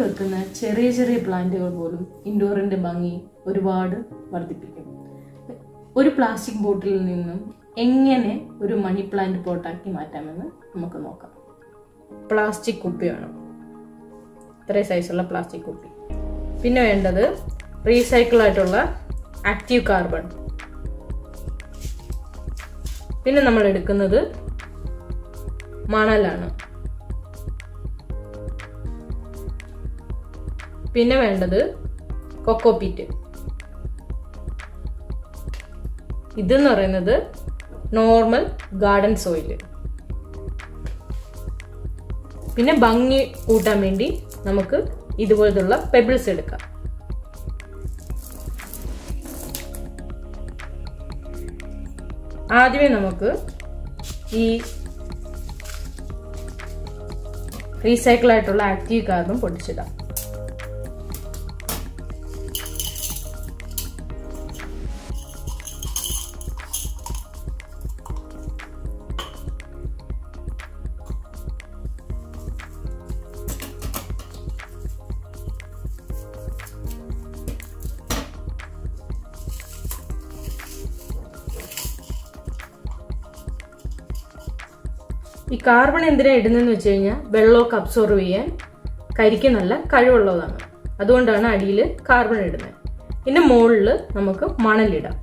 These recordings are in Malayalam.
വെക്കുന്ന ചെറിയ ചെറിയ പ്ലാന്റുകൾ പോലും ഇൻഡോറിൻ്റെ ഭംഗി ഒരുപാട് വർദ്ധിപ്പിക്കും ഒരു പ്ലാസ്റ്റിക് ബോട്ടിലിൽ നിന്നും എങ്ങനെ ഒരു മണി പ്ലാന്റ് പോട്ടാക്കി മാറ്റാമെന്ന് നമുക്ക് നോക്കാം പ്ലാസ്റ്റിക് കുപ്പി വേണം ഇത്രയും സൈസുള്ള പ്ലാസ്റ്റിക് കുപ്പി പിന്നെ വേണ്ടത് റീസൈക്കിൾ ആയിട്ടുള്ള ആക്റ്റീവ് കാർബൺ പിന്നെ നമ്മൾ എടുക്കുന്നത് മണലാണ് പിന്നെ വേണ്ടത് കൊക്കോപീറ്റ് ഇതെന്ന് പറയുന്നത് നോർമൽ ഗാർഡൻ സോയിൽ പിന്നെ ഭംഗി കൂട്ടാൻ വേണ്ടി നമുക്ക് ഇതുപോലത്തുള്ള പെബിൾസ് എടുക്കാം ആദ്യമേ നമുക്ക് ഈ റീസൈക്കിൾ ആയിട്ടുള്ള ആക്റ്റീവ് കാർബൺ പൊടിച്ചിടാം ഈ കാർബൺ എന്തിനാ ഇടുന്നതെന്ന് വെച്ച് കഴിഞ്ഞാൽ വെള്ളമൊക്കെ അബ്സോർവ് ചെയ്യാൻ കരിക്ക് നല്ല കഴിവുള്ളതാണ് അതുകൊണ്ടാണ് അടിയിൽ കാർബൺ ഇടുന്നത് പിന്നെ മുകളിൽ നമുക്ക് മണലിടാം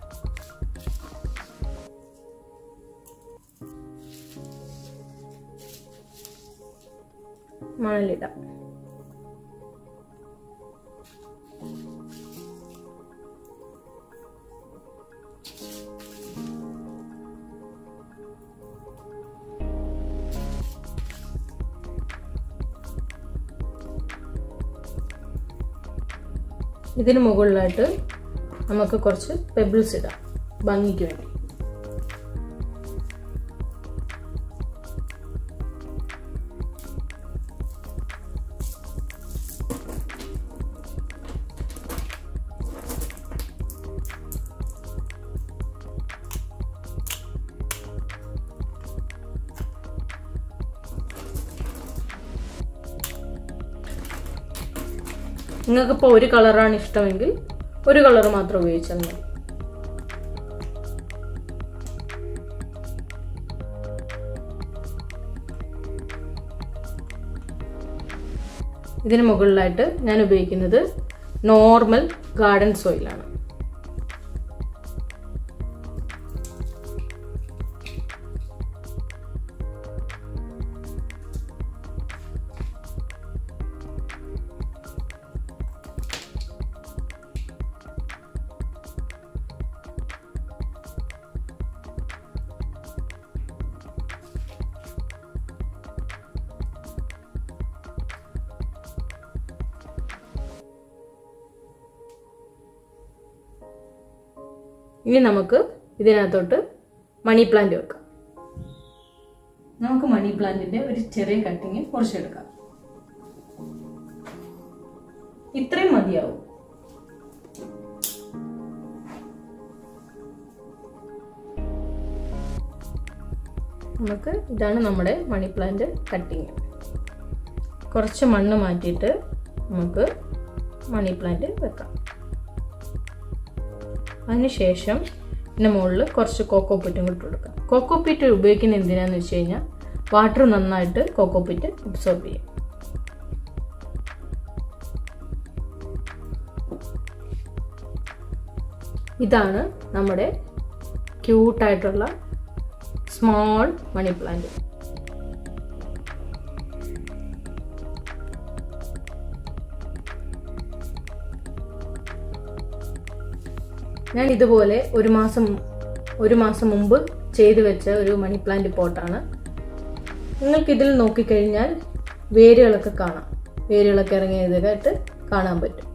മണലിടാം ഇതിന് മുകളിലായിട്ട് നമുക്ക് കുറച്ച് പെബിൾസ് ഇടാം ഭംഗിക്ക് വേണ്ടി നിങ്ങൾക്കിപ്പോൾ ഒരു കളറാണ് ഇഷ്ടമെങ്കിൽ ഒരു കളർ മാത്രം ഉപയോഗിച്ചാൽ മതി ഇതിന് മുകളിലായിട്ട് ഞാൻ ഉപയോഗിക്കുന്നത് നോർമൽ ഗാർഡൻ സോയിലാണ് ഇനി നമുക്ക് ഇതിനകത്തോട്ട് മണി പ്ലാന്റ് വെക്കാം നമുക്ക് മണി പ്ലാന്റിന്റെ ഒരു ചെറിയ കട്ടിങ് മുറിച്ചെടുക്കാം ഇത്രയും മതിയാവും നമുക്ക് ഇതാണ് നമ്മുടെ മണി പ്ലാന്റ് കട്ടിങ് കുറച്ച് മണ്ണ് മാറ്റിയിട്ട് നമുക്ക് മണി പ്ലാന്റ് വെക്കാം അതിനുശേഷം ഇതിൻ്റെ മുകളിൽ കുറച്ച് കോക്കോ പിറ്റും കൂടി കൊടുക്കാം കോക്കോ പിറ്റ് ഉപയോഗിക്കുന്നത് എന്തിനാന്ന് വെച്ച് കഴിഞ്ഞാൽ വാട്ടർ നന്നായിട്ട് കോക്കോ പിറ്റ് അബ്സോർബ് ചെയ്യും ഇതാണ് നമ്മുടെ ക്യൂട്ടായിട്ടുള്ള സ്മോൾ മണി പ്ലാന്റ് ഞാൻ ഇതുപോലെ ഒരു മാസം ഒരു മാസം മുമ്പ് ചെയ്തു വെച്ച ഒരു മണി പ്ലാന്റ് പോട്ടാണ് നിങ്ങൾക്ക് ഇതിൽ നോക്കിക്കഴിഞ്ഞാൽ വേരുകളൊക്കെ കാണാം വേരുകളൊക്കെ ഇറങ്ങിയതായിട്ട് കാണാൻ പറ്റും